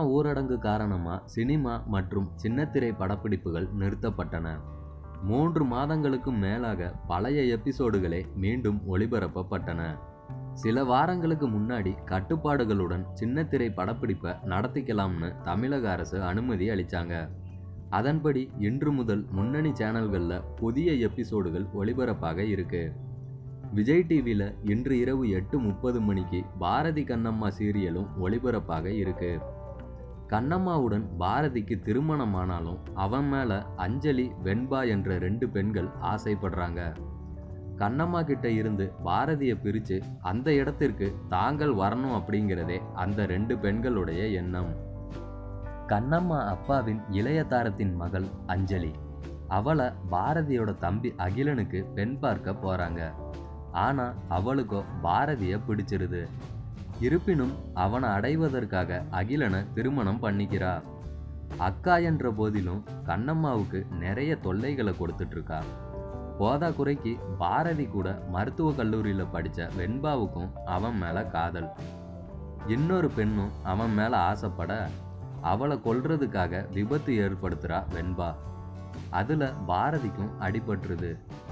ஊரடங்கு காரணமா சினிமா மற்றும் சின்னத்திரை படப்பிடிப்புகள் நிறுத்தப்பட்டன மூன்று மாதங்களுக்கு மேலாக பழைய எபிசோடுகளே மீண்டும் ஒளிபரப்பப்பட்டன சில வாரங்களுக்கு முன்னாடி கட்டுப்பாடுகளுடன் சின்னத்திரை படப்பிடிப்பை நடத்திக்கலாம்னு தமிழக அரசு அனுமதி அளித்தாங்க அதன்படி இன்று முதல் முன்னணி சேனல்களில் புதிய எபிசோடுகள் ஒளிபரப்பாக இருக்கு விஜய் டிவியில் இன்று இரவு எட்டு முப்பது மணிக்கு பாரதி கண்ணம்மா சீரியலும் ஒளிபரப்பாக இருக்கு கண்ணம்மாவுடன் பாரதிக்கு திருமணமானாலும் அவன் மேலே அஞ்சலி வெண்பா என்ற ரெண்டு பெண்கள் ஆசைப்படுறாங்க கண்ணம்மா கிட்ட இருந்து பாரதியை பிரித்து அந்த இடத்திற்கு தாங்கள் வரணும் அப்படிங்கிறதே அந்த ரெண்டு பெண்களுடைய எண்ணம் கண்ணம்மா அப்பாவின் இளைய தாரத்தின் மகள் அஞ்சலி அவளை பாரதியோட தம்பி அகிலனுக்கு பெண் பார்க்க போறாங்க ஆனா அவளுக்கோ பாரதிய பிடிச்சிருது இருப்பினும் அவனை அடைவதற்காக அகிலனை திருமணம் பண்ணிக்கிறா அக்கா என்ற போதிலும் கண்ணம்மாவுக்கு நிறைய தொல்லைகளை கொடுத்துட்டு இருக்கா போதா குறைக்கு பாரதி கூட மருத்துவ கல்லூரியில் படித்த வெண்பாவுக்கும் அவன் மேலே காதல் இன்னொரு பெண்ணும் அவன் மேலே ஆசைப்பட அவளை கொல்றதுக்காக விபத்து ஏற்படுத்துகிறா வெண்பா அதில் பாரதிக்கும் அடிபட்டுருது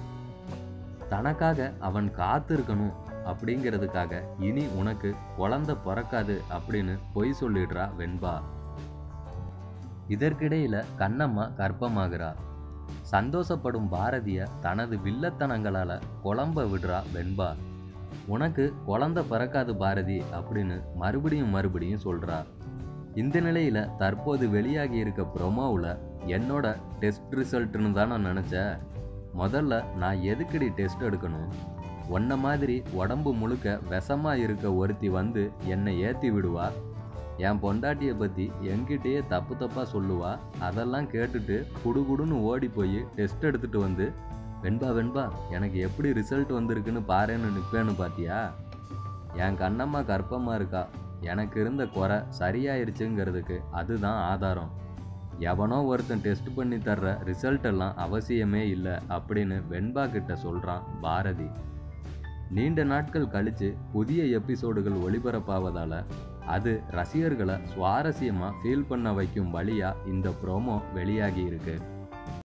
தனக்காக அவன் காத்திருக்கணும் அப்படிங்கிறதுக்காக இனி உனக்கு குழந்தை பிறக்காது அப்படின்னு பொய் சொல்லிடுறா வெண்பா இதற்கிடையில கண்ணம்மா கர்ப்பமாகிறா சந்தோஷப்படும் பாரதிய தனது வில்லத்தனங்களால குழம்ப விடுறா வெண்பா உனக்கு குழந்தை பிறக்காது பாரதி அப்படின்னு மறுபடியும் மறுபடியும் சொல்றா இந்த நிலையில தற்போது வெளியாகி இருக்க ப்ரொமோவில் என்னோட டெஸ்ட் ரிசல்ட்னு தான் நான் நினச்சேன் முதல்ல நான் எதுக்கடி டெஸ்ட் எடுக்கணும் உன்ன மாதிரி உடம்பு முழுக்க விஷமா இருக்க ஒருத்தி வந்து என்னை ஏற்றி விடுவா என் பொண்டாட்டியை பற்றி என்கிட்டயே தப்பு தப்பாக சொல்லுவா அதெல்லாம் கேட்டுட்டு குடுகுடுன்னு ஓடி போய் டெஸ்ட் எடுத்துட்டு வந்து வெண்பா வெண்பா எனக்கு எப்படி ரிசல்ட் வந்திருக்குன்னு பாருன்னு நிற்பேன்னு பார்த்தியா என் கண்ணம்மா கர்ப்பமாக இருக்கா எனக்கு இருந்த குறை சரியாயிருச்சுங்கிறதுக்கு அதுதான் ஆதாரம் எவனோ ஒருத்தன் டெஸ்ட் பண்ணி தர்ற ரிசல்ட் எல்லாம் அவசியமே இல்லை அப்படின்னு வெண்பா கிட்ட சொல்கிறான் பாரதி நீண்ட நாட்கள் கழித்து புதிய எபிசோடுகள் ஒளிபரப்பாவதால் அது ரசிகர்களை சுவாரஸ்யமாக ஃபீல் பண்ண வைக்கும் வழியாக இந்த ப்ரோமோ வெளியாகி இருக்கு